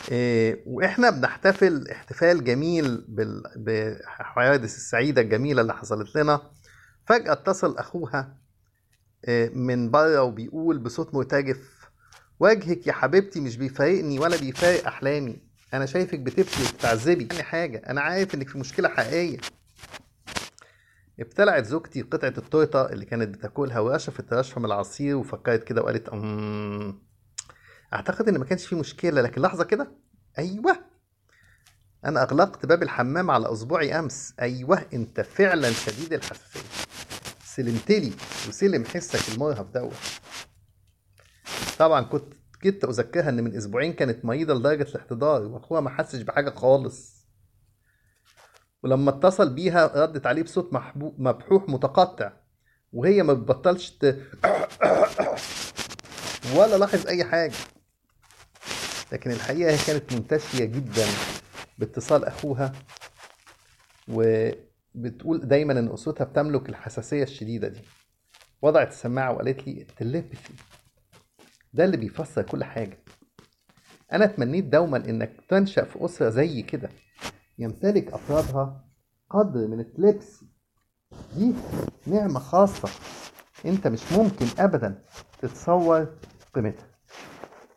إيه، واحنا بنحتفل احتفال جميل بال- بالحوادث السعيدة الجميلة اللي حصلت لنا فجأة اتصل أخوها إيه، من بره وبيقول بصوت مرتجف وجهك يا حبيبتي مش بيفارقني ولا بيفارق أحلامي أنا شايفك بتبكي وبتعذبي يعني حاجة أنا عارف إنك في مشكلة حقيقية ابتلعت زوجتي قطعة التورتة اللي كانت بتاكلها ورشفت رشفة من العصير وفكرت كده وقالت أمم أعتقد إن ما كانش في مشكلة لكن لحظة كده أيوه أنا أغلقت باب الحمام على أصبعي أمس أيوه أنت فعلا شديد الحساسية سلمتلي وسلم حسك المرهف دوت طبعا كنت كنت أذكرها إن من أسبوعين كانت مريضة لدرجة الاحتضار وأخوها ما حسش بحاجة خالص ولما اتصل بيها ردت عليه بصوت محبو- مبحوح متقطع وهي ما بتبطلش ت... ولا لاحظ أي حاجة لكن الحقيقة هي كانت منتشية جدا باتصال أخوها وبتقول دايما إن أسرتها بتملك الحساسية الشديدة دي وضعت السماعة وقالت لي التليبثي ده اللي بيفسر كل حاجة أنا تمنيت دوما إنك تنشأ في أسرة زي كده يمتلك أفرادها قدر من التليبسي دي نعمة خاصة أنت مش ممكن أبدا تتصور قيمتها